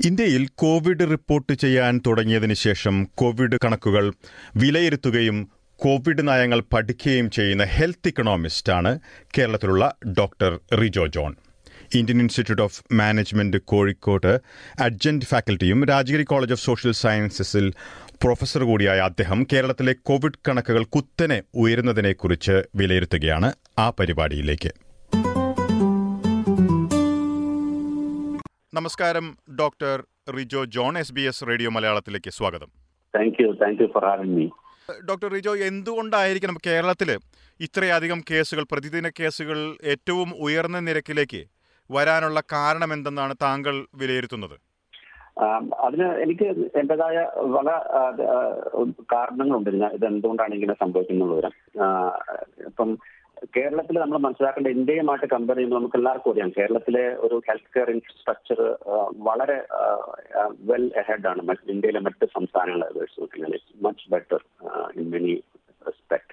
ഇന്ത്യയിൽ Covid report ചെയ്യാൻ തുടങ്ങിയതിന് ശേഷം കോവിഡ് കണക്കുകൾ വിലയിരുത്തുകയും കോവിഡ് നയങ്ങൾ പഠിക്കുകയും ചെയ്യുന്ന ഹെൽത്ത് ഇക്കണോമിസ്റ്റാണ് കേരളത്തിലുള്ള doctor Rijo John Indian institute of management Kozhikode adjunct ഫാക്കൽറ്റിയും രാജഗിരി കോളേജ് ഓഫ് സോഷ്യൽ സയൻസസിൽ പ്രൊഫസർ കൂടിയായ അദ്ദേഹം കേരളത്തിലെ കോവിഡ് കണക്കുകൾ കുത്തനെ ഉയരുന്നതിനെക്കുറിച്ച് വിലയിരുത്തുകയാണ് ആ പരിപാടിയിലേക്ക് നമസ്കാരം doctor Rijo John S B S radio മലയാളത്തിലേക്ക് സ്വാഗതം thank you thank you for having me doctor Rijo എന്തുകൊണ്ടായിരിക്കണം കേരളത്തിൽ ഇത്രയധികം കേസുകൾ പ്രതിദിന കേസുകൾ ഏറ്റവും ഉയർന്ന നിരക്കിലേക്ക് വരാനുള്ള കാരണം എന്തെന്നാണ് താങ്കൾ വിലയിരുത്തുന്നത് അതിന് എനിക്ക് എന്റേതായ പല കാരണങ്ങളുണ്ട് ഇതിന് ഇത് എന്തുകൊണ്ടാണ് ഇങ്ങനെ സംഭവിക്കുന്നത് ഇപ്പം കേരളത്തിൽ നമ്മൾ മനസ്സിലാക്കേണ്ട ഇന്ത്യയുമായിട്ട് കമ്പയർ ചെയ്യുമ്പോൾ നമുക്ക് എല്ലാവർക്കും അറിയാം കേരളത്തിലെ ഒരു ഹെൽത്ത് കെയർ ഇൻഫ്രാസ്ട്രക്ചർ വളരെ വെൽ അഹെഡ് ആണ് ഇന്ത്യയിലെ മറ്റ് സംസ്ഥാനങ്ങളെ വെച്ച് നോക്കിയാൽ much better in many respect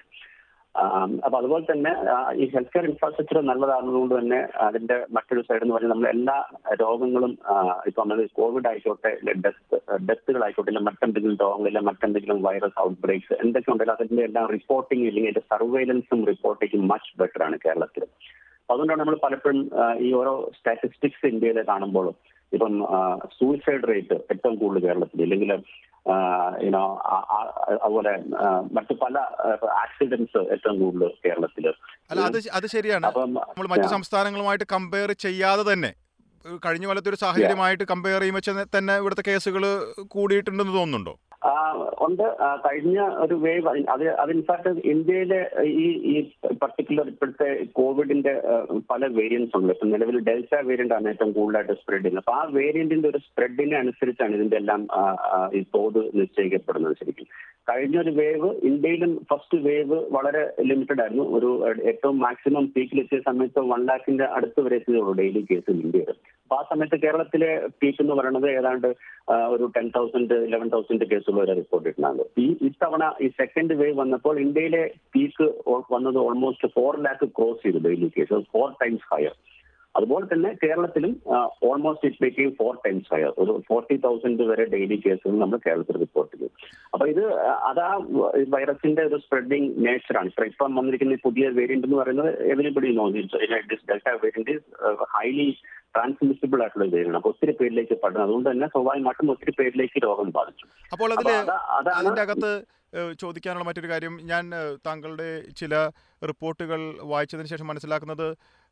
അപ്പൊ അതുപോലെ തന്നെ ഈ ഹെൽത്ത് കെയർ ഇൻഫ്രാസ്ട്രക്ചർ നല്ലതാകുന്നതുകൊണ്ട് തന്നെ അതിന്റെ മറ്റൊരു സൈഡ് എന്ന് പറഞ്ഞാൽ നമ്മൾ എല്ലാ രോഗങ്ങളും ഇപ്പൊ നമ്മൾ കോവിഡ് ആയിക്കോട്ടെ ഡെത്ത് ഡെത്തുകളായിക്കോട്ടെ ഇല്ല മറ്റെന്തെങ്കിലും രോഗങ്ങളില്ല മറ്റെന്തെങ്കിലും വൈറസ് ഔട്ട് ബ്രേക്സ് എന്തൊക്കെ ഉണ്ടല്ലോ അതിന്റെ എല്ലാം റിപ്പോർട്ടിംഗ് ഇല്ലെങ്കിൽ അതിന്റെ സർവൈലൻസും റിപ്പോർട്ടിങ്ങും മച്ച് ബെറ്റർ ആണ് കേരളത്തിൽ അതുകൊണ്ടാണ് നമ്മൾ പലപ്പോഴും ഈ ഓരോ സ്റ്റാറ്റിസ്റ്റിക്സ് ഇന്ത്യയിൽ കാണുമ്പോൾ ഇപ്പം സൂയിസൈഡ് റേറ്റ് ഏറ്റവും കൂടുതൽ കേരളത്തിൽ ഇല്ലെങ്കിൽ യുനോ അതുപോലെ മറ്റു പല ആക്സിഡന്റ്സ് ഏറ്റവും കൂടുതൽ കേരളത്തില് അല്ല അത് അത് ശരിയാണ് നമ്മൾ മറ്റു സംസ്ഥാനങ്ങളുമായിട്ട് കമ്പയർ ചെയ്യാതെ തന്നെ കഴിഞ്ഞ കൊല്ലത്തെ ഒരു സാഹചര്യമായിട്ട് കമ്പയർ ചെയ്യുമ്പോൾ തന്നെ ഇവിടുത്തെ കേസുകൾ കൂടിയിട്ടുണ്ടെന്ന് തോന്നുന്നുണ്ടോ ഉണ്ട് കഴിഞ്ഞ ഒരു വേവ് അത് അത് ഇൻഫാക്ട് ഇന്ത്യയിലെ ഈ ഈ പർട്ടിക്കുലർ ഇപ്പോഴത്തെ കോവിഡിന്റെ പല വേരിയൻസ് ഉണ്ട് ഇപ്പൊ നിലവിൽ ഡെൽറ്റ വേരിയന്റ് ആണ് ഏറ്റവും കൂടുതലായിട്ട് സ്പ്രെഡ് ചെയ്യുന്നത് അപ്പൊ ആ വേരിയന്റിന്റെ ഒരു സ്പ്രെഡിനെ അനുസരിച്ചാണ് ഇതിന്റെ എല്ലാം ഈ തോത് നിശ്ചയിക്കപ്പെടുന്നത് ശരിക്കും കഴിഞ്ഞ ഒരു വേവ് ഇന്ത്യയിലും ഫസ്റ്റ് വേവ് വളരെ ലിമിറ്റഡ് ആയിരുന്നു ഒരു ഏറ്റവും മാക്സിമം പീക്കിലെത്തിയ സമയത്ത് വൺ ലാഖിന്റെ അടുത്ത് വരെ എത്തിയുള്ളൂ ഡെയിലി കേസ് ഇന്ത്യയിൽ അപ്പൊ ആ സമയത്ത് കേരളത്തിലെ പീക്ക് എന്ന് പറയുന്നത് ഏതാണ്ട് ഒരു ടെൻ തൗസൻഡ് ഇലവൻ തൗസൻഡ് കേസുകൾ വരെ റിപ്പോർട്ട് ചെയ്തിട്ടുണ്ട് ഈ ഇത്തവണ ഈ സെക്കൻഡ് വേവ് വന്നപ്പോൾ ഇന്ത്യയിലെ പീക്ക് വന്നത് ഓൾമോസ്റ്റ് ഫോർ ലാക്ക് ക്രോസ് ചെയ്തു daily case four times higher അതുപോലെ തന്നെ കേരളത്തിലും almost it making four times higher ഒരു ഫോർട്ടി തൗസൻഡ് വരെ ഡെയിലി കേസുകൾ നമ്മൾ കേരളത്തിൽ റിപ്പോർട്ട് ചെയ്തു അപ്പൊ ഇത് അതാ വൈറസിന്റെ ഒരു സ്പ്രെഡിങ് നേച്ചറാണ് ഇപ്പൊ ഇപ്പം വന്നിരിക്കുന്ന പുതിയ വേരിയന്റ് എന്ന് പറയുന്നത് everybody know delta variant highly transmissible ആയിട്ടുള്ള വേരിയന്റ് അപ്പൊ ഒത്തിരി പേരിലേക്ക് പടരുന്നു അതുകൊണ്ട് തന്നെ സ്വാഭാവികമായിട്ടും ഒത്തിരി പേരിലേക്ക് രോഗം ബാധിച്ചു അപ്പോൾ അതില് അതിന്റെ അകത്ത് ചോദിക്കാനുള്ള മറ്റൊരു കാര്യം ഞാൻ താങ്കളുടെ ചില റിപ്പോർട്ടുകൾ വായിച്ചതിന് ശേഷം മനസ്സിലാക്കുന്നത്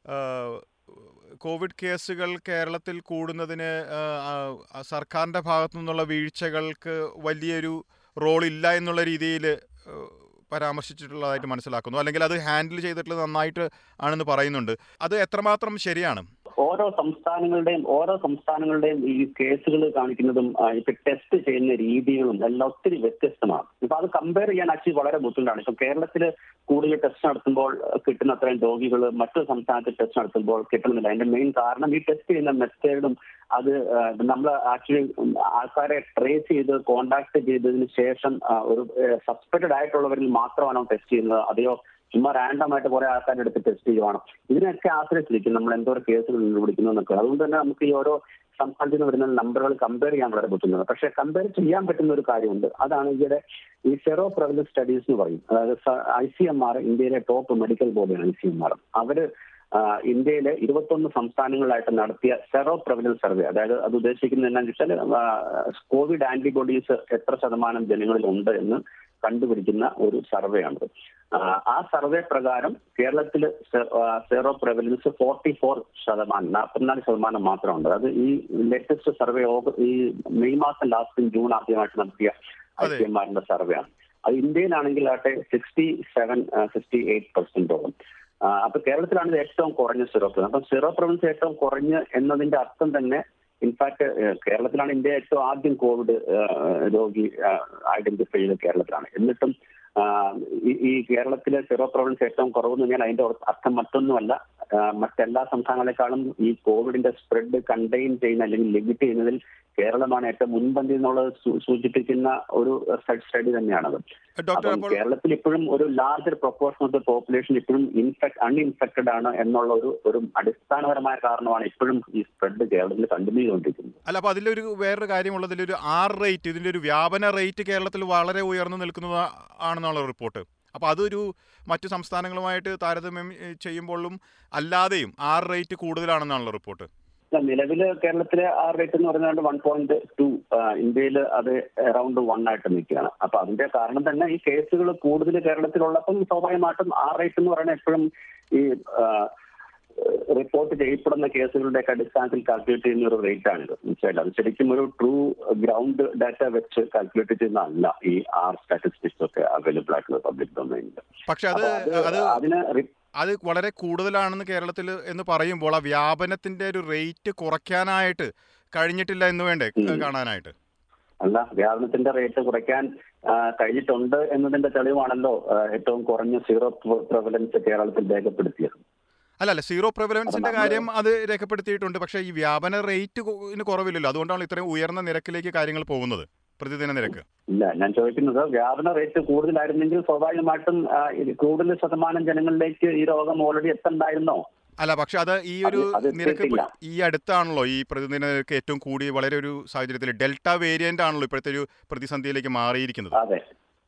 കോവിഡ് കേസുകൾ കേരളത്തിൽ കൂടുന്നതിന് സർക്കാരിൻ്റെ ഭാഗത്തു നിന്നുള്ള വീഴ്ചകൾക്ക് വലിയൊരു റോൾ ഇല്ല എന്നുള്ള രീതിയിൽ പരാമർശിച്ചിട്ടുള്ളതായിട്ട് മനസ്സിലാക്കുന്നു അല്ലെങ്കിൽ അത് ഹാൻഡിൽ ചെയ്തിട്ടുള്ളത് നന്നായിട്ട് ആണെന്ന് പറയുന്നുണ്ട് അത് എത്രമാത്രം ശരിയാണ് ഓരോ സംസ്ഥാനങ്ങളുടെയും ഓരോ സംസ്ഥാനങ്ങളുടെയും ഈ കേസുകൾ കാണിക്കുന്നതും ഇപ്പൊ ടെസ്റ്റ് ചെയ്യുന്ന രീതികളും എല്ലാം ഒത്തിരി വ്യത്യസ്തമാണ് ഇപ്പൊ അത് കമ്പയർ ചെയ്യാൻ ആക്ച്വലി വളരെ ബുദ്ധിമുട്ടാണ് ഇപ്പൊ കേരളത്തിൽ കൂടുതൽ ടെസ്റ്റ് നടത്തുമ്പോൾ കിട്ടുന്ന അത്രയും രോഗികൾ മറ്റു സംസ്ഥാനത്ത് ടെസ്റ്റ് നടത്തുമ്പോൾ കിട്ടുന്നില്ല അതിന്റെ മെയിൻ കാരണം ഈ ടെസ്റ്റ് ചെയ്യുന്ന മെത്തേഡും അത് നമ്മൾ ആക്ച്വലി ആൾക്കാരെ ട്രേസ് ചെയ്ത് കോണ്ടാക്ട് ചെയ്തതിന് ശേഷം ഒരു സസ്പെക്റ്റഡ് ആയിട്ടുള്ളവരിൽ മാത്രമാണോ ടെസ്റ്റ് ചെയ്യുന്നത് അതെയോ ചുമ്മാ റാൻഡമായിട്ട് കുറെ ആൾക്കാരുടെ അടുത്ത് ടെസ്റ്റ് ചെയ്യുവാണ് ഇതിനൊക്കെ ആശ്രയിച്ചിരിക്കും നമ്മൾ എന്തോരം കേസുകൾ കണ്ടുപിടിക്കുന്നു എന്നൊക്കെ അതുകൊണ്ട് തന്നെ നമുക്ക് ഈ ഓരോ സംസ്ഥാനത്ത് നിന്ന് വരുന്ന നമ്പറുകൾ കമ്പയർ ചെയ്യാൻ വളരെ ബുദ്ധിമുട്ടാണ് പക്ഷേ കമ്പയർ ചെയ്യാൻ പറ്റുന്ന ഒരു കാര്യമുണ്ട് അതാണ് ഈയിടെ ഈ സെറോ പ്രവലൻസ് സ്റ്റഡീസ് എന്ന് പറയും അതായത് ഐ സി എം ആർ ഇന്ത്യയിലെ ടോപ്പ് മെഡിക്കൽ ബോഡിയാണ് ഐ സി എം ആർ അവര് ഇന്ത്യയിലെ ഇരുപത്തൊന്ന് സംസ്ഥാനങ്ങളിലായിട്ട് നടത്തിയ സെറോ പ്രവലൻസ് സർവേ അതായത് അത് ഉദ്ദേശിക്കുന്നത് എന്താണെന്ന് വെച്ചാൽ കോവിഡ് ആന്റിബോഡീസ് എത്ര ശതമാനം ജനങ്ങളിൽ ഉണ്ട് എന്ന് കണ്ടുപിടിക്കുന്ന ഒരു സർവേ ആണത് ആ സർവേ പ്രകാരം കേരളത്തിൽ സീറോ പ്രവലൻസ് ഫോർട്ടി ഫോർ ശതമാനം നാൽപ്പത്തിനാല് ശതമാനം മാത്രമുണ്ട് അത് ഈ ലേറ്റസ്റ്റ് സർവേ ഈ മെയ് മാസം ലാസ്റ്റ് ജൂൺ ആദ്യമായിട്ട് നടത്തിയ ഐ സി എം ആറിന്റെ സർവേ ആണ് അത് ഇന്ത്യയിലാണെങ്കിൽ ആട്ടെ സിക്സ്റ്റി സെവൻ സിക്സ്റ്റി എയ്റ്റ് പെർസെന്റോളം അപ്പൊ കേരളത്തിലാണ് ഇത് ഏറ്റവും കുറഞ്ഞ സീറോ പ്രവലൻസ് അപ്പം സീറോ പ്രവലൻസ് ഏറ്റവും കുറഞ്ഞ് എന്നതിന്റെ അർത്ഥം തന്നെ ഇൻഫാക്ട് കേരളത്തിലാണ് ഇന്ത്യ ഏറ്റവും ആദ്യം കോവിഡ് രോഗി ഐഡന്റിഫൈ ചെയ്തത് കേരളത്തിലാണ് എന്നിട്ടും ഈ കേരളത്തിലെ സീറോ പ്രവലൻസ് ഏറ്റവും കുറവെന്ന് ഞാൻ അതിന്റെ അർത്ഥം മറ്റൊന്നുമല്ല ആ, മറ്റെല്ലാ സംസ്ഥാനങ്ങളെക്കാളും ഈ കോവിഡിന്റെ സ്പ്രെഡ് കണ്ടെയ്ൻ ചെയ്യുന്ന അല്ലെങ്കിൽ ലിമിറ്റ് ചെയ്യുന്നതിൽ കേരളമാണ് ഏറ്റവും മുൻപന്തി എന്നുള്ളത് സൂ- സൂചിപ്പിക്കുന്ന ഒരു സ്റ്റഡി തന്നെയാണത് ഡോക്ടർ അപ്പം അപ്പോൾ കേരളത്തിൽ ഇപ്പോഴും ഒരു larger proportion of the population ഇപ്പോഴും ഇൻഫെക്ട് അൺഇൻഫെക്റ്റഡ് ആണ് എന്നുള്ള ഒരു ഒരു അടിസ്ഥാനപരമായ കാരണമാണ് ഇപ്പോഴും ഈ സ്പ്രെഡ് കേരളത്തിൽ കണ്ടിന്യൂ ചെയ്തുകൊണ്ടിരിക്കുന്നത് അല്ല അപ്പോൾ അതിലൊരു വേറൊരു കാര്യമുള്ളത് ഇതിലൊരു ആർ റേറ്റ് ഇതിൻ്റെ ഒരു വ്യാപന റേറ്റ് കേരളത്തിൽ വളരെ ഉയർന്നു നിൽക്കുന്നത് ആണെന്നുള്ള റിപ്പോർട്ട് അപ്പോൾ അതൊരു മറ്റു സംസ്ഥാനങ്ങളുമായിട്ട് താരതമ്യം ഏഹ്, ചെയ്യുമ്പോഴും അല്ലാതെയും ആർ റേറ്റ് കൂടുതലാണെന്നാണല്ലോ റിപ്പോർട്ട് നിലവിൽ കേരളത്തിലെ ആ റേറ്റ് എന്ന് പറയുന്നത് വൺ പോയിന്റ് ടു ഇന്ത്യയിൽ അത് അറൌണ്ട് വൺ ആയിട്ട് നിൽക്കുകയാണ് അപ്പൊ അതിന്റെ കാരണം തന്നെ ഈ കേസുകൾ കൂടുതൽ കേരളത്തിലുള്ളപ്പം സ്വാഭാവികമായിട്ടും ആ റേറ്റ് എന്ന് പറയുന്നത് എപ്പോഴും ഈ റിപ്പോർട്ട് ചെയ്യപ്പെടുന്ന കേസുകളുടെ ഒക്കെ അടിസ്ഥാനത്തിൽ കാൽക്കുലേറ്റ് ചെയ്യുന്ന ഒരു റേറ്റ് ആണിത് മനസ്സിലായില്ല അത് ശരിക്കും ഒരു ട്രൂ ഗ്രൗണ്ട് ഡാറ്റ വെച്ച് കാൽക്കുലേറ്റ് ചെയ്യുന്നതല്ല ഈ ആർ സ്റ്റാറ്റിസ്റ്റിക്സ് ഒക്കെ അവൈലബിൾ ആയിട്ടുള്ള പബ്ലിക് ഡൊമൈനിൽ പക്ഷെ അത് അത് അതിന് റി- അത് വളരെ കൂടുതലാണെന്ന് കേരളത്തിൽ എന്ന് പറയുമ്പോൾ ആ വ്യാപനത്തിന്റെ ഒരു റേറ്റ് കുറയ്ക്കാനായിട്ട് കഴിഞ്ഞിട്ടില്ല എന്ന് വേണ്ടേ ഉം. കാണാനായിട്ട് അല്ല വ്യാപനത്തിന്റെ റേറ്റ് കുറയ്ക്കാൻ ആ, കഴിഞ്ഞിട്ടുണ്ട് എന്നതിന്റെ തെളിവാണല്ലോ ആ, ഏറ്റവും കുറഞ്ഞ സീറോ പ്രവലൻസ് കേരളത്തിൽ രേഖപ്പെടുത്തിയത് അല്ല അല്ല സീറോ പ്രിവലൻസിന്റെ നമ്മള് കാര്യം അത് രേഖപ്പെടുത്തിയിട്ടുണ്ട് പക്ഷേ ഈ വ്യാപന റേറ്റ് കുറവില്ലല്ലോ അതുകൊണ്ടാണ് ഇത്രയും ഉയർന്ന നിരക്കിലേക്ക് കാര്യങ്ങൾ പോകുന്നത് പ്രതിദിന നിരക്ക് ഇല്ല ഞാൻ ചോദിക്കുന്നത് വ്യാപന റേറ്റ് കൂടുതലായിരുന്നെങ്കിൽ സ്വാഭാവികമായിട്ടും ആ, ഇത് കൂടുതൽ ശതമാനം ജനങ്ങളിലേക്ക് ഈ രോഗം ഓൾറെഡി എത്തണ്ടായിരുന്നോ അല്ല പക്ഷെ അത് ഈ ഒരു അത് അത് നിരക്ക് ഇപ്പൊ എത്തിയിട്ടില്ല. ഈ അടുത്താണല്ലോ ഈ പ്രതിദിന നിരക്ക് ഏറ്റവും കൂടി വളരെ ഒരു സാഹചര്യത്തിൽ ഡെൽറ്റ വേരിയന്റ് ആണല്ലോ ഇപ്പോഴത്തെ ഒരു പ്രതിസന്ധിയിലേക്ക് മാറിയിരിക്കുന്നത് അതെ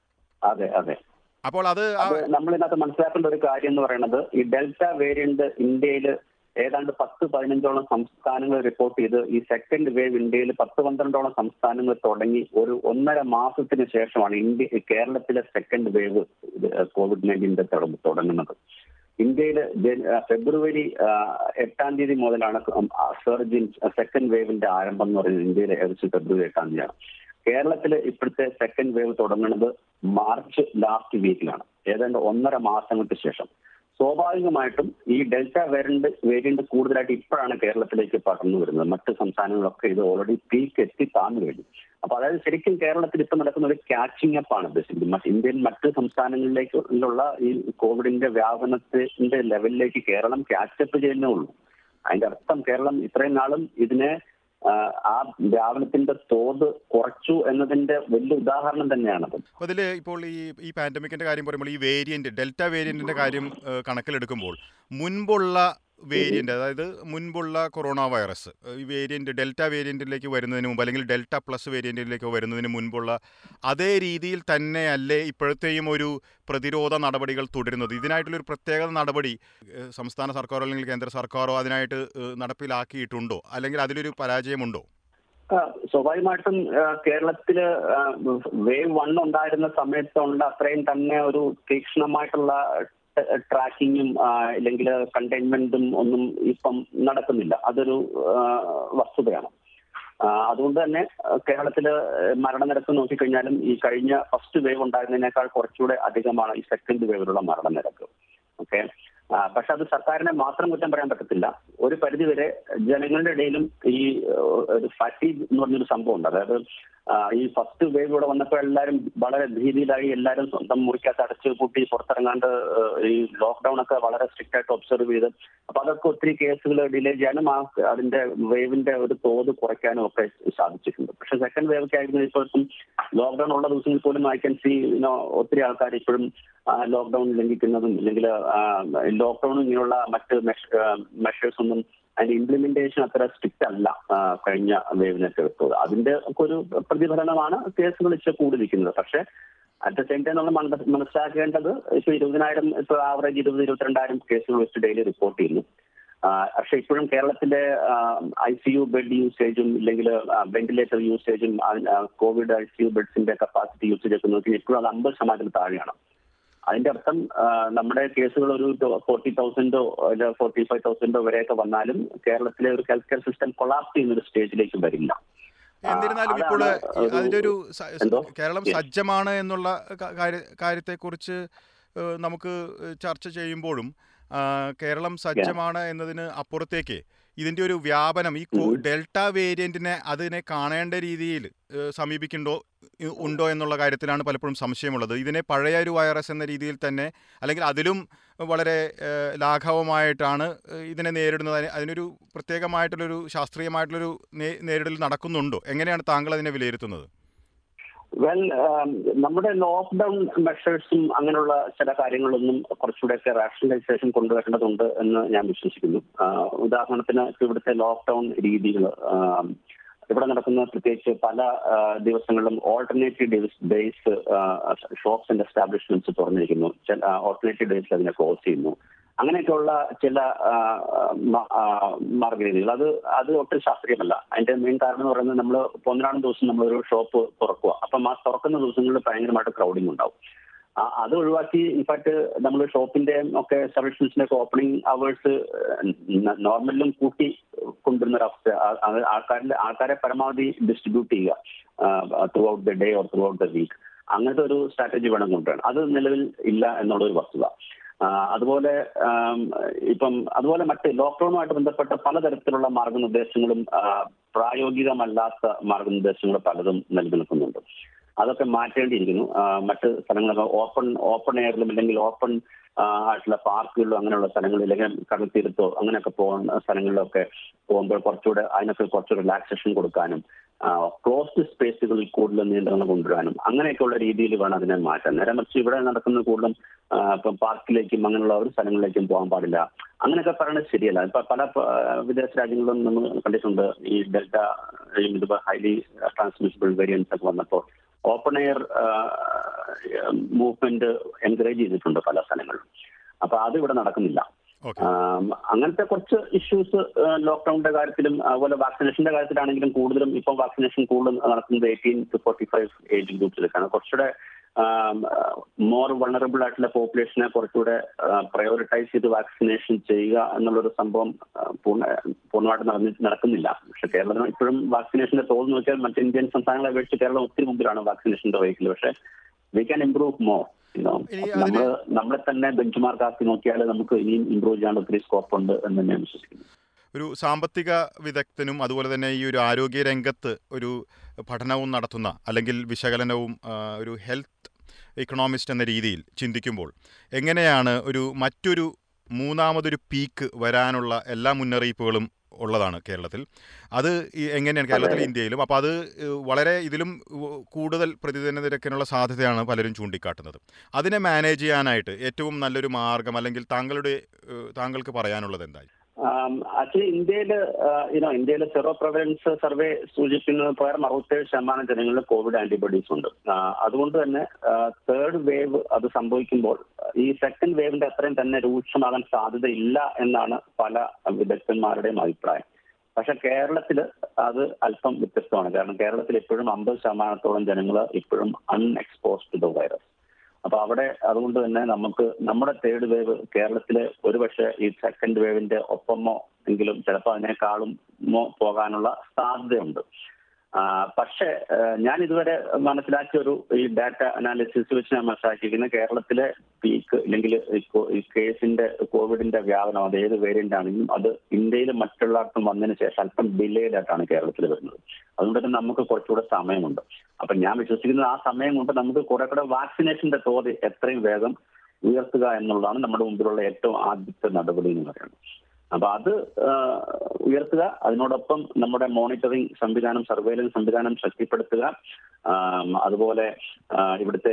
അതെ അതെ അപ്പോൾ അത് ആ- അത് നമ്മൾ ഇതിനകത്ത് മനസ്സിലാക്കേണ്ട ഒരു കാര്യം എന്ന് പറയുന്നത് ഈ ഡെൽറ്റ വേരിയന്റ് ഇന്ത്യയിൽ ഏതാണ്ട് പത്ത് പതിനഞ്ചോളം സംസ്ഥാനങ്ങൾ റിപ്പോർട്ട് ചെയ്ത് ഈ സെക്കൻഡ് വേവ് ഇന്ത്യയിൽ പത്ത് പന്ത്രണ്ടോളം സംസ്ഥാനങ്ങൾ തുടങ്ങി ഒരു ഒന്നര മാസത്തിന് ശേഷമാണ് ഇന്ത്യ കേരളത്തിലെ സെക്കൻഡ് വേവ് കോവിഡ് നയൻറ്റീൻ്റെ തുടങ്ങുന്നത് ഇന്ത്യയിൽ ഫെബ്രുവരി ആ, എട്ടാം തീയതി മുതലാണ് സർജിൻ സെക്കൻഡ് വേവിന്റെ ആരംഭം എന്ന് പറയുന്നത് ഇന്ത്യയിൽ ഏകദേശം ഫെബ്രുവരി എട്ടാം തീയതിയാണ് കേരളത്തിൽ ഇപ്പോഴത്തെ സെക്കൻഡ് വേവ് തുടങ്ങുന്നത് മാർച്ച് ലാസ്റ്റ് വീക്കിലാണ് ഏതാണ്ട് ഒന്നര മാസങ്ങൾക്ക് ശേഷം സ്വാഭാവികമായിട്ടും ഈ ഡെൽറ്റ വേരിയന്റ് വേരിയന്റ് കൂടുതലായിട്ട് ഇപ്പോഴാണ് കേരളത്തിലേക്ക് പടർന്നു വരുന്നത് മറ്റ് സംസ്ഥാനങ്ങളൊക്കെ ഇത് ഓൾറെഡി പീക്ക് എത്തി താന്നു കഴിഞ്ഞു അപ്പൊ അതായത് ശരിക്കും കേരളത്തിൽ ഇപ്പൊ നടക്കുന്ന ഒരു കാച്ചിങ് അപ്പ് ആണ് ബേസിക്കലി മറ്റ് ഇന്ത്യൻ മറ്റ് സംസ്ഥാനങ്ങളിലേക്കുള്ള ഈ കോവിഡിന്റെ വ്യാപനത്തിന്റെ ലെവലിലേക്ക് കേരളം കാച്ചപ്പ് ചെയ്യുന്നേ ഉള്ളൂ അതിന്റെ അർത്ഥം കേരളം ഇത്രയും നാളും ഇതിനെ ആ, ആ വ്യാപനത്തിന്റെ തോത് കുറച്ചു എന്നതിന്റെ വലിയ ഉദാഹരണം തന്നെയാണത് അപ്പോൾ അതിൽ ഇപ്പോൾ ഈ ഈ പാൻഡമിക്കിന്റെ കാര്യം പറയുമ്പോൾ ഈ വേരിയന്റ് ഡെൽറ്റ വേരിയന്റിന്റെ കാര്യം ഏഹ്, കണക്കിലെടുക്കുമ്പോൾ മുൻപുള്ള വേരിയന്റ് അതായത് മുൻപുള്ള കൊറോണ വൈറസ് ഏഹ്, ഈ വേരിയന്റ് ഡെൽറ്റ വേരിയന്റിലേക്ക് വരുന്നതിന് മുമ്പ് അല്ലെങ്കിൽ ഡെൽറ്റ പ്ലസ് വേരിയന്റിലേക്ക് വരുന്നതിന് മുൻപുള്ള അതേ രീതിയിൽ തന്നെയല്ലേ ഇപ്പോഴത്തെയും ഒരു പ്രതിരോധ നടപടികൾ തുടരുന്നത് ഇതിനായിട്ടുള്ളൊരു പ്രത്യേക നടപടി ഏഹ്, സംസ്ഥാന സർക്കാരോ അല്ലെങ്കിൽ കേന്ദ്ര സർക്കാരോ അതിനായിട്ട് ഏഹ്, നടപ്പിലാക്കിയിട്ടുണ്ടോ അല്ലെങ്കിൽ അതിലൊരു പരാജയമുണ്ടോ ആ, സ്വാഭാവികമായിട്ടും ആ, കേരളത്തില് ആ, വേവ് വൺ ഉണ്ടായിരുന്ന സമയത്തുണ്ട് അത്രയും തന്നെ ഒരു തീക്ഷ്ണമായിട്ടുള്ള ട്രാക്കിങ്ങും ഇല്ലെങ്കിൽ കണ്ടെയ്ൻമെന്റും ഒന്നും ഇപ്പം നടക്കുന്നില്ല അതൊരു ആ, വസ്തുതയാണ് ആ, അതുകൊണ്ട് തന്നെ ആ, കേരളത്തില് മരണനിരക്ക് നോക്കിക്കഴിഞ്ഞാലും ഈ കഴിഞ്ഞ ഫസ്റ്റ് വേവ് ഉണ്ടായിരുന്നതിനേക്കാൾ കുറച്ചുകൂടെ അധികമാണ് ഈ സെക്കൻഡ് വേവിലുള്ള മരണനിരക്ക് ഓക്കെ പക്ഷെ അത് സർക്കാരിനെ മാത്രം കുറ്റം പറയാൻ പറ്റത്തില്ല ഒരു പരിധിവരെ ജനങ്ങളുടെ ഇടയിലും ഈ ഏഹ്, ഒരു ഫറ്റീഗ് എന്ന് പറഞ്ഞൊരു സംഭവം ഉണ്ട് അതായത് ആ, ഈ ഫസ്റ്റ് വേവ് ഇവിടെ വന്നപ്പോൾ എല്ലാവരും വളരെ ഭീതിയിലായി എല്ലാവരും സ്വന്തം മുറിക്കകത്ത് അടച്ചു പൂട്ടി പുറത്തിറങ്ങാണ്ട് ഏഹ്, ഈ ലോക്ക്ഡൌൺ ഒക്കെ വളരെ സ്ട്രിക്റ്റ് ആയിട്ട് ഒബ്സർവ് ചെയ്ത് അപ്പൊ അതൊക്കെ ഒത്തിരി കേസുകൾ ഡിലേ ചെയ്യാനും ആ അതിന്റെ വേവിന്റെ ഒരു തോത് കുറയ്ക്കാനും ഒക്കെ സാധിച്ചിട്ടുണ്ട് പക്ഷെ സെക്കൻഡ് വേവ് ഒക്കെ ആയിരുന്നു ഇപ്പോഴും ലോക്ക്ഡൌൺ ഉള്ള ദിവസങ്ങളിൽ പോലും ഐ ക്യാൻ സി ഒത്തിരി ആൾക്കാർ ഇപ്പോഴും ലോക്ക്ഡൌൺ ലംഘിക്കുന്നതും അല്ലെങ്കിൽ ലോക്ക്ഡൌണും ഇങ്ങനെയുള്ള മറ്റ് മെഷേഴ്സ് ഒന്നും അതിന്റെ ഇംപ്ലിമെന്റേഷൻ അത്ര സ്ട്രിക്റ്റ് അല്ല ആ, കഴിഞ്ഞ വേവിനൊക്കെ എടുത്തത് അതിന്റെ ഒക്കെ ഒരു പ്രതിഫലനമാണ് കേസുകൾ ഇച്ചിരി കൂടിയിരിക്കുന്നത് പക്ഷെ അറ്റ് ദ സെയിം ടൈം നമ്മൾ മന- മനസ്സിലാക്കേണ്ടത് ഇപ്പൊ ഇരുപതിനായിരം ഇപ്പൊ ആവറേജ് ഇരുപത് ഇരുപത്തിരണ്ടായിരം കേസുകൾ വെച്ച് ഡെയിലി റിപ്പോർട്ട് ചെയ്യുന്നു ആ, പക്ഷെ ഇപ്പോഴും കേരളത്തിലെ ഐ സി യു ബെഡ് യൂസേജും ഇല്ലെങ്കിൽ വെന്റിലേറ്റർ യൂസേജും കോവിഡ് ഐ സി യു ബെഡ്സിന്റെ കപ്പാസിറ്റി യൂസേജ് ഒക്കെ നോക്കി ഇപ്പോഴും അത് അമ്പത് ശതമാനത്തിൽ താഴെയാണ് അതിന്റെ അർത്ഥം ആ, നമ്മുടെ കേസുകൾ ഒരു ഫോർട്ടി തൗസൻഡോ അല്ല ഫോർട്ടി ഫൈവ് തൗസൻഡോ വരെയൊക്കെ വന്നാലും കേരളത്തിലെ ഒരു ഹെൽത്ത് കെയർ സിസ്റ്റം കൊളാപ്സ് ചെയ്യുന്ന ഒരു സ്റ്റേജിലേക്ക് വരില്ല ആ, എന്നിരുന്നാലും ഇപ്പോൾ അതാണ് ഒരു- അതിൻ്റെ ഒരു സ- സ- എന്തോ? കേരളം Yes. സജ്ജമാണ് എന്നുള്ള ക- കാര്യ- കാര്യത്തെക്കുറിച്ച് ഏഹ്, നമുക്ക് ചർച്ച ചെയ്യുമ്പോഴും ആ, കേരളം സജ്ജമാണ് എന്നതിന് അപ്പുറത്തേക്ക് ഇതിൻ്റെ ഒരു വ്യാപനം ഈ കോ- ഡെൽറ്റ വേരിയന്റിനെ അതിനെ കാണേണ്ട രീതിയിൽ ഏഹ്, സമീപിക്കുന്നുണ്ടോ ഇ- ഉണ്ടോ എന്നുള്ള കാര്യത്തിലാണ് പലപ്പോഴും സംശയമുള്ളത് ഇതിനെ പഴയ ഒരു വൈറസ് എന്ന രീതിയിൽ തന്നെ അല്ലെങ്കിൽ അതിലും വളരെ ഏഹ്, ലാഘവമായിട്ടാണ് ഏഹ്, ഇതിനെ നേരിടുന്നത് അതിന് അതിനൊരു പ്രത്യേകമായിട്ടുള്ളൊരു ശാസ്ത്രീയമായിട്ടുള്ളൊരു നേ- നേരിടൽ നടക്കുന്നുണ്ടോ എങ്ങനെയാണ് താങ്കൾ അതിനെ വിലയിരുത്തുന്നത് വെൽ നമ്മുടെ ലോക്ക്ഡൌൺ മെഷേഴ്സും അങ്ങനെയുള്ള ചില കാര്യങ്ങളൊന്നും കുറച്ചുകൂടെയൊക്കെ റാഷണലൈസേഷൻ കൊണ്ടുവരേണ്ടതുണ്ട് എന്ന് ഞാൻ വിശ്വസിക്കുന്നു ആ, ഉദാഹരണത്തിന് ഇപ്പൊ ഇവിടുത്തെ ലോക്ക്ഡൌൺ രീതികൾ ഇവിടെ നടക്കുന്ന പ്രത്യേകിച്ച് പല ആ, ദിവസങ്ങളിലും alternative days shops and establishments തുറന്നിരിക്കുന്നു ചില ഓൾട്ടർനേറ്റീവ് ഡേയ്സിൽ അതിനെ ക്ലോസ് ചെയ്യുന്നു അങ്ങനെയൊക്കെയുള്ള ചില ആ, മ- ആ, മാർഗരീതികൾ അത് അത് ഒട്ടും ശാസ്ത്രീയമല്ല അതിന്റെ മെയിൻ കാരണം എന്ന് പറയുന്നത് നമ്മൾ പന്ത്രണ്ടാം ദിവസം നമ്മളൊരു ഷോപ്പ് തുറക്കുക അപ്പം ആ തുറക്കുന്ന ദിവസങ്ങളിൽ ഭയങ്കരമായിട്ട് ക്രൗഡിംഗ് ഉണ്ടാവും ആ, അത് ഒഴിവാക്കി ഇൻഫാക്ട് നമ്മൾ ഷോപ്പിന്റെ ഒക്കെ എസ്റ്റാബ്ലിഷ്മെന്റ്സിന്റെ ഒക്കെ ഓപ്പണിംഗ് അവേഴ്സ് നോർമലിലും കൂട്ടി കൊണ്ടുവരുന്ന ഒരു അവസ്ഥ ആ- അത് ആൾക്കാരുടെ ആൾക്കാരെ പരമാവധി ഡിസ്ട്രിബ്യൂട്ട് ചെയ്യുക throughout the day or throughout the week അങ്ങനത്തെ ഒരു സ്ട്രാറ്റജി വേണം കൊണ്ടുവരാൻ അത് നിലവിൽ ഇല്ല എന്നുള്ളൊരു വസ്തുത ആ, അതുപോലെ ആം, ഇപ്പം അതുപോലെ മറ്റ് ലോക്ക്ഡൌണുമായിട്ട് ബന്ധപ്പെട്ട പലതരത്തിലുള്ള മാർഗനിർദ്ദേശങ്ങളും ആ, പ്രായോഗികമല്ലാത്ത മാർഗനിർദ്ദേശങ്ങൾ പലതും നിലനിൽക്കുന്നുണ്ട് അതൊക്കെ മാറ്റേണ്ടിയിരിക്കുന്നു ആ, മറ്റ് സ്ഥലങ്ങളൊക്കെ ഓപ്പൺ ഓപ്പൺ എയറിലും അല്ലെങ്കിൽ ഓപ്പൺ ആയിട്ടുള്ള പാർക്കുകളിലോ അങ്ങനെയുള്ള സ്ഥലങ്ങളിൽ അല്ലെങ്കിൽ കടൽ തീരത്തോ അങ്ങനെയൊക്കെ പോകുന്ന സ്ഥലങ്ങളിലൊക്കെ പോകുമ്പോൾ കുറച്ചുകൂടെ അതിനൊക്കെ കുറച്ച് റിലാക്സേഷൻ കൊടുക്കാനും ക്ലോസ്ഡ് സ്പേസുകളിൽ കൂടുതൽ നിയന്ത്രണം കൊണ്ടുവരാനും അങ്ങനെയൊക്കെയുള്ള രീതിയിൽ വേണം അതിനെ മാറ്റാൻ നേരെ മറിച്ച് ഇവിടെ നടക്കുന്ന കൂടുതലും ആ, ഇപ്പം പാർക്കിലേക്കും അങ്ങനെയുള്ള ഒരു സ്ഥലങ്ങളിലേക്കും പോകാൻ പാടില്ല അങ്ങനെയൊക്കെ പറയുന്നത് ശരിയല്ല ഇപ്പൊ പല ആ, വിദേശ രാജ്യങ്ങളിലും നമ്മൾ കണ്ടിട്ടുണ്ട് ഈ ഡെൽറ്റ ഇതുപോലെ ഹൈലി ട്രാൻസ്മിസിബിൾ വേരിയൻസ് ഒക്കെ വന്നപ്പോൾ ഓപ്പൺ എയർ മൂവ്മെന്റ് എൻകറേജ് ചെയ്തിട്ടുണ്ട് പല സ്ഥലങ്ങളിലും അപ്പൊ അത് ഇവിടെ നടക്കുന്നില്ല ഓക്കെ ആം, അങ്ങനത്തെ കുറച്ച് ഇഷ്യൂസ് ലോക്ക്ഡൌണിന്റെ കാര്യത്തിലും അതുപോലെ വാക്സിനേഷന്റെ കാര്യത്തിലാണെങ്കിലും കൂടുതലും ഇപ്പം വാക്സിനേഷൻ കൂടുതൽ നടക്കുന്നത് eighteen to forty five age ഗ്രൂപ്പിലേക്കാണ് കുറച്ചുകൂടെ മോർ വൾണറബിൾ ആയിട്ടുള്ള പോപ്പുലേഷനെ കുറച്ചുകൂടെ പ്രയോറിറ്റൈസ് ചെയ്ത് വാക്സിനേഷൻ ചെയ്യുക എന്നുള്ളൊരു സംഭവം ആ, പൂർണ്ണ പൂർണ്ണമായിട്ട് നടന്നി നടക്കുന്നില്ല പക്ഷെ കേരളത്തിൽ ഇപ്പോഴും വാക്സിനേഷന്റെ തോത് നോക്കിയാൽ മറ്റ് ഇന്ത്യൻ സംസ്ഥാനങ്ങളെ അപേക്ഷിച്ച് കേരളം ഒത്തിരി മുമ്പിലാണ് വാക്സിനേഷന്റെ റേറ്റിൽ പക്ഷെ വി ക്യാൻ ഇംപ്രൂവ് മോർ ഇനി നമ്മൾ അതിന് നമ്മളെ തന്നെ ബെഞ്ച് മാർക്ക് ആക്കി നോക്കിയാൽ നമുക്ക് ഇനിയും ഇംപ്രൂവ് ചെയ്യാൻ ഒത്തിരി സ്കോപ്പ് ഉണ്ട് എന്ന് തന്നെ ഞാൻ വിശ്വസിക്കുന്നു ഒരു സാമ്പത്തിക വിദഗ്ധനും അതുപോലെ തന്നെ ഈ ഒരു ആരോഗ്യ രംഗത്ത് ഒരു പഠനവും നടത്തുന്ന അല്ലെങ്കിൽ വിശകലനവും ആ, ഒരു ഹെൽത്ത് ഇക്കണോമിസ്റ്റ് എന്ന രീതിയിൽ ചിന്തിക്കുമ്പോൾ എങ്ങനെയാണ് ഒരു മറ്റൊരു മൂന്നാമതൊരു പീക്ക് വരാനുള്ള എല്ലാ മുന്നറിയിപ്പുകളും ഉള്ളതാണ് കേരളത്തിൽ അത് ഈ എങ്ങനെയാണ് കേരളത്തിലും ഇന്ത്യയിലും അപ്പോൾ അത് ഏഹ്, വളരെ ഇതിലും ഉ- കൂടുതൽ പ്രതിദിന നിരക്കിനുള്ള സാധ്യതയാണ് പലരും ചൂണ്ടിക്കാട്ടുന്നത് അതിനെ മാനേജ് ചെയ്യാനായിട്ട് ഏറ്റവും നല്ലൊരു മാർഗം അല്ലെങ്കിൽ താങ്കളുടെ ഏഹ്, താങ്കൾക്ക് പറയാനുള്ളത് എന്തായി ആക്ച്വലി ഇന്ത്യയിൽ യുനോ ഇന്ത്യയിലെ സെറോ പ്രവലൻസ് സർവേ സൂചിപ്പിക്കുന്നത് പ്രകാരം അറുപത്തേഴ് ശതമാനം ജനങ്ങളിൽ കോവിഡ് ആന്റിബോഡീസ് ഉണ്ട് ആ, അതുകൊണ്ട് തന്നെ തേർഡ് വേവ് അത് സംഭവിക്കുമ്പോൾ ഈ സെക്കൻഡ് വേവിന്റെ അത്രയും തന്നെ രൂക്ഷമാകാൻ സാധ്യതയില്ല എന്നാണ് പല വിദഗ്ധന്മാരുടെയും അഭിപ്രായം പക്ഷെ കേരളത്തിൽ അത് അല്പം വ്യത്യസ്തമാണ് കാരണം കേരളത്തിൽ ഇപ്പോഴും അമ്പത് ശതമാനത്തോളം ജനങ്ങൾ ഇപ്പോഴും അൺഎക്സ്പോസ്ഡ് ടു ദ വൈറസ് അപ്പൊ അവിടെ അതുകൊണ്ട് തന്നെ നമുക്ക് നമ്മുടെ തേർഡ് വേവ് കേരളത്തില് ഒരുപക്ഷെ ഈ സെക്കൻഡ് വേവിന്റെ ഒപ്പമോ എങ്കിലും ചിലപ്പോൾ അതിനേക്കാളും മോ പോകാനുള്ള സാധ്യതയുണ്ട് ആ, പക്ഷേ ആ, ഞാൻ ഇതുവരെ മനസ്സിലാക്കിയ ഒരു ഈ ഡാറ്റ അനാലിസിസ് വെച്ച് ഞാൻ മനസ്സിലാക്കിയിരിക്കുന്നത് കേരളത്തിലെ പീക്ക് അല്ലെങ്കിൽ ഈ കോ- ഈ കേസിന്റെ കോവിഡിന്റെ വ്യാപനം അത് ഏത് വേരിയന്റ് ആണെങ്കിലും അത് ഇന്ത്യയിൽ മറ്റുള്ളവർക്കും വന്നതിന് ശേഷം അല്പം ഡിലേഡ് ആയിട്ടാണ് കേരളത്തിൽ വരുന്നത് അതുകൊണ്ട് തന്നെ നമുക്ക് കുറച്ചുകൂടെ സമയമുണ്ട് അപ്പൊ ഞാൻ വിശ്വസിക്കുന്നത് ആ സമയം കൊണ്ട് നമുക്ക് കുറെ കൂടെ വാക്സിനേഷന്റെ തോത് എത്രയും വേഗം ഉയർത്തുക എന്നുള്ളതാണ് നമ്മുടെ മുമ്പിലുള്ള ഏറ്റവും ആദ്യത്തെ നടപടി എന്ന് പറയുന്നത് അപ്പൊ അത് ആ, ഉയർത്തുക അതിനോടൊപ്പം നമ്മുടെ മോണിറ്ററിംഗ് സംവിധാനം സർവേലൻസ് സംവിധാനം ശക്തിപ്പെടുത്തുക ആം, അതുപോലെ ആ, ഇവിടുത്തെ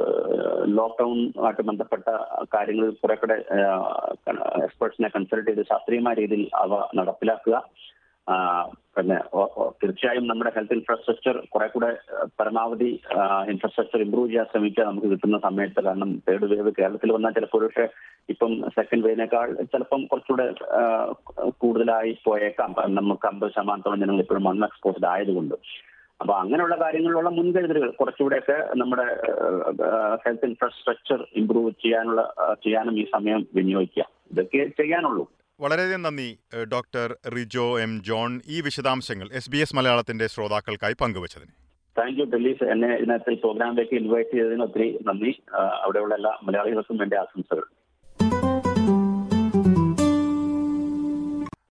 ലോക്ക്ഡൌൺ ആയിട്ട് ബന്ധപ്പെട്ട കാര്യങ്ങൾ കുറെ കൂടെ എക്സ്പേർട്സിനെ കൺസൾട്ട് ചെയ്ത് ശാസ്ത്രീയമായ രീതിയിൽ അവ നടപ്പിലാക്കുക ആ, പിന്നെ ഓ- ഓ- തീർച്ചയായും നമ്മുടെ ഹെൽത്ത് ഇൻഫ്രാസ്ട്രക്ചർ കുറെ കൂടെ ആ, പരമാവധി ഇൻഫ്രാസ്ട്രക്ചർ ഇംപ്രൂവ് ചെയ്യാൻ ശ്രമിക്കുക നമുക്ക് കിട്ടുന്ന സമയത്ത് കാരണം തേർഡ് വേവ് കേരളത്തിൽ വന്നാൽ ചിലപ്പോൾ പക്ഷേ ഇപ്പം സെക്കൻഡ് വേവിനേക്കാൾ ചിലപ്പം കുറച്ചുകൂടെ ആ, കൂടുതലായി പോയേക്കാം കാരണം നമുക്ക് അമ്പത് ശതമാനത്തോളം ജനങ്ങൾ ഇപ്പോഴും അൺ എക്സ്പോസ്ഡ് ആയതുകൊണ്ട് അപ്പൊ അങ്ങനെയുള്ള കാര്യങ്ങളിലുള്ള മുൻകരുതലുകൾ കുറച്ചുകൂടെയൊക്കെ നമ്മുടെ ഹെൽത്ത് ഇൻഫ്രാസ്ട്രക്ചർ ഇംപ്രൂവ് ചെയ്യാനുള്ള ആ, ചെയ്യാനും ഈ സമയം വിനിയോഗിക്കുക ഇതൊക്കെ ചെയ്യാനുള്ളൂ വളരെയധികം നന്ദി ഏഹ്, ഡോക്ടർ റിജോ എം ജോൺ ഈ വിശദാംശങ്ങൾ എസ് ബി എസ് മലയാളത്തിന്റെ ശ്രോതാക്കൾക്കായി പങ്കുവച്ചതിന് താങ്ക് യു ഡെല്ലീസ് എന്നെ ഇതിനകത്ത് ഈ പ്രോഗ്രാമിലേക്ക് ഇൻവൈറ്റ് ചെയ്തതിന് ഒത്തിരി നന്ദി ആ, അവിടെയുള്ള എല്ലാ മലയാളികൾക്കും വേണ്ടി ആശംസകൾ